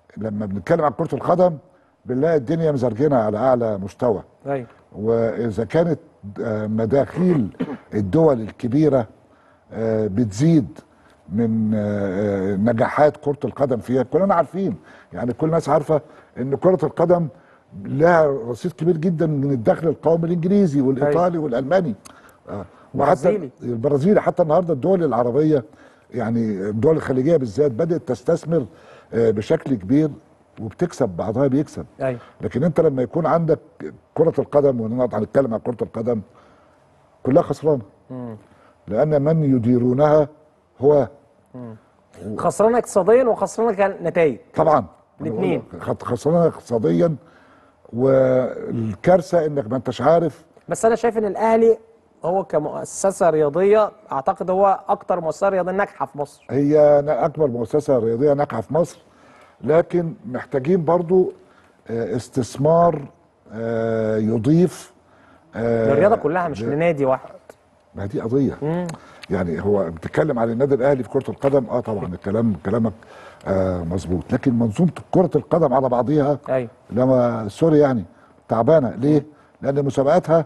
لما بنتكلم عن كره القدم بنلاقي الدنيا مزرجنه على اعلى مستوى ايوه واذا كانت آه، مداخيل الدول الكبيره آه، بتزيد من آه، آه، نجاحات كره القدم فيها كلنا عارفين يعني كل الناس عارفه ان كره القدم لها رصيد كبير جدا من الدخل القومي الانجليزي والايطالي والالماني آه، وحتى برازيلي. البرازيلي حتى النهارده الدول العربيه يعني الدول الخليجيه بالذات بدات تستثمر آه، بشكل كبير وبتكسب بعضها بيكسب ايوه لكن انت لما يكون عندك كرة القدم ونقعد هنتكلم عن كرة القدم كلها خسرانة لأن من يديرونها هو خسرانه اقتصاديا وخسرانه كنتائج طبعا الاتنين. خ- خسرانة اقتصاديا والكارثة انك ما انتش عارف بس انا شايف ان الاهلي هو كمؤسسه رياضيه اعتقد هو اكتر مؤسسه رياضيه ناجحه في مصر هي نا- اكبر مؤسسة رياضية ناجحة في مصر لكن محتاجين برضو آه، استثمار آه، يضيف آه، الرياضه كلها مش ل- لنادي واحد ما دي قضيه يعني هو بتتكلم عن النادي الاهلي في كره القدم اه طبعا الكلام كلامك آه مظبوط لكن منظومه كره القدم على بعضيها ايوه لما سوري يعني تعبانه ليه؟ لان مسابقاتها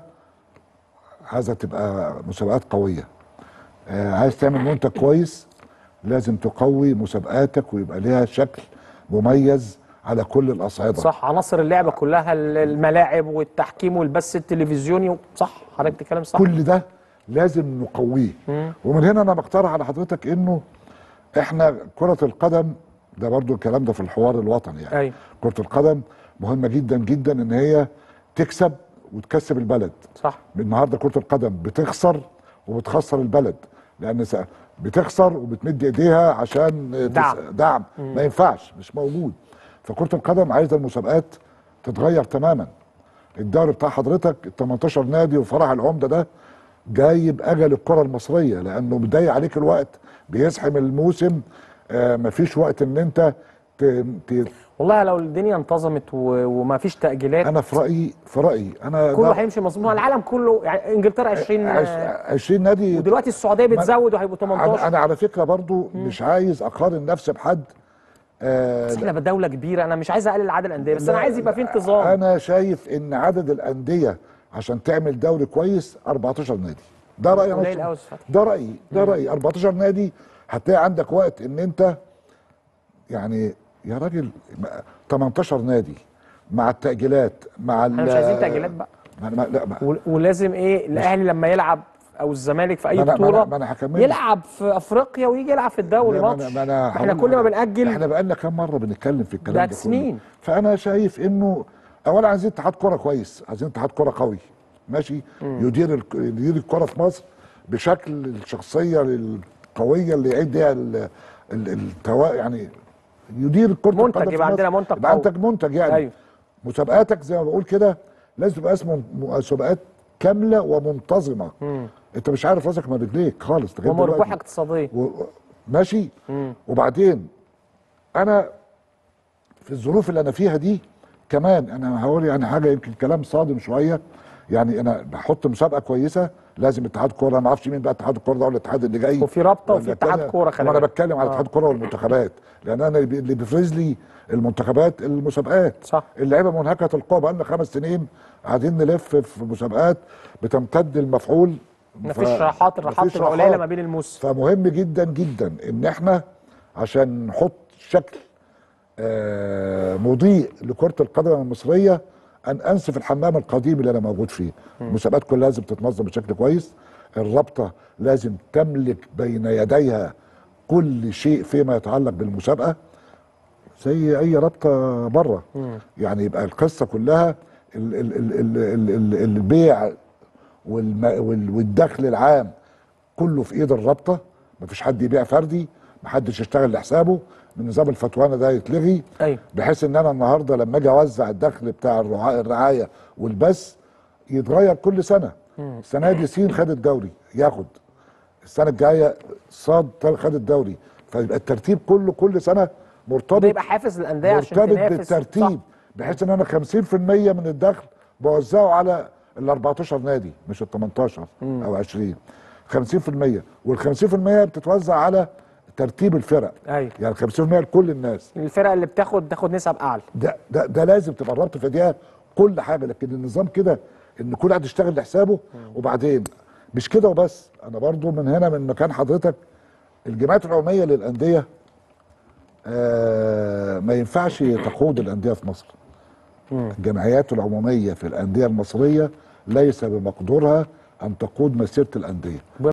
عايزه تبقى مسابقات قويه آه عايز تعمل منتج كويس لازم تقوي مسابقاتك ويبقى ليها شكل مميز على كل الاصعده صح عناصر اللعبه كلها ال- الملاعب والتحكيم والبث التلفزيوني صح حضرتك بتتكلم صح كل ده لازم نقويه ومن هنا انا بقترح على حضرتك انه احنا كرة القدم ده برضو الكلام ده في الحوار الوطني يعني أيوة. كرة القدم مهمة جدا جدا ان هي تكسب وتكسب البلد صح النهارده كرة القدم بتخسر وبتخسر البلد لان س- بتخسر وبتمد ايديها عشان تس- دعم. دعم ما ينفعش مش موجود فكرة القدم عايزة المسابقات تتغير تماما الدوري بتاع حضرتك ال 18 نادي وفرح العمده ده جايب اجل الكره المصريه لانه بيضيق عليك الوقت بيزحم الموسم آه مفيش وقت ان انت ت... ت... والله لو الدنيا انتظمت و... وما فيش تاجيلات انا في رايي في رايي انا كله ده- هيمشي مظبوط العالم كله يعني انجلترا 20 عش... آه، 20 نادي ودلوقتي السعوديه بتزود وهيبقوا انا 18 انا على فكره برضو مش عايز اقارن نفسي بحد آه بس احنا بدوله كبيره انا مش عايز اقلل عدد الانديه بس انا لا، عايز يبقى في انتظام انا شايف ان عدد الانديه عشان تعمل دوري كويس 14 نادي ده رايي أنا قليل الشخصي. أوي فتحي. ده رايي ده رايي 14 نادي هتلاقي عندك وقت ان انت يعني يا راجل ما- 18 نادي مع التاجيلات مع احنا مش عايزين تاجيلات بقى ما ما لا ما و- ولازم ايه الاهلي لما يلعب او الزمالك في اي ما أنا- ما أنا- بطوله ما أنا هكمل. يلعب في افريقيا ويجي يلعب في الدوري ما أنا- ماتش ما أنا احنا هقول- كل ما بنأجل احنا بقالنا كام مره بنتكلم في الكلام ده ده كله. سنين. فانا شايف انه اولا عايزين اتحاد كره كويس عايزين اتحاد كره قوي ماشي يدير الك- يدير الكره في مصر بشكل الشخصيه القويه اللي يعيد بيها ال- ال- التوا يعني يدير كره منتج، القدم في يبقى عندنا مصر. منتج يبقى قوي. عندك منتج يعني أيوه. مسابقاتك زي ما بقول كده لازم تبقى اسمه مسابقات كامله ومنتظمه انت مش عارف راسك من رجليك خالص لغاية ومربحه دلوقتي. اقتصاديا و... ماشي وبعدين انا في الظروف اللي انا فيها دي كمان انا هقول يعني حاجه يمكن كلام صادم شويه يعني انا بحط مسابقه كويسه لازم اتحاد كوره أنا ما اعرفش مين بقى اتحاد الكوره ده ولا الاتحاد اللي جاي وفي رابطة ولا وفي اتحاد التانية. كورة، خلي وانا بالك. بتكلم على آه. اتحاد الكوره والمنتخبات لان انا اللي بي- اللي بيفرز لي المنتخبات المسابقات صح. اللعيبه منهكه القوه بقى لنا خمس سنين قاعدين نلف في مسابقات بتمتد المفعول مفيش ف- راحات الراحات مفيش تبقى راحات. قليله ما بين الموسم فمهم جدا جدا ان احنا عشان نحط شكل آه، مضيء لكرة القدم المصرية ان انسف الحمام القديم اللي انا موجود فيه المسابقات كلها لازم تتنظم بشكل كويس الرابطة لازم تملك بين يديها كل شيء فيما يتعلق بالمسابقة زي اي رابطة بره يعني يبقى القصة كلها ال ال ال ال ال ال البيع والم وال- والدخل العام كله في ايد الرابطه مفيش حد يبيع فردي محدش يشتغل لحسابه من نظام الفتوانه ده يتلغي أيوة. بحيث ان انا النهارده لما اجي اوزع الدخل بتاع الرعاية, الرعايه والبث يتغير كل سنه السنه دي سين خد الدوري ياخد السنه الجايه صاد خد الدوري فيبقى الترتيب كله كل سنه ده مرتبط يبقى حافز للانديه عشان مرتبط تنافس بالترتيب صح. بحيث ان انا 50% من الدخل بوزعه على ال 14 نادي مش ال 18 او 20 50% وال 50% بتتوزع على ترتيب الفرق ايوه يعني 50% لكل الناس الفرق اللي بتاخد تاخد نسب اعلى ده ده, ده لازم تبقى الرابطه في ايديها كل حاجه لكن النظام كده ان كل واحد يشتغل لحسابه وبعدين مش كده وبس انا برضو من هنا من مكان حضرتك الجمعيات العموميه للانديه آه ما ينفعش تقود الانديه في مصر الجمعيات العموميه في الانديه المصريه ليس بمقدورها ان تقود مسيره الانديه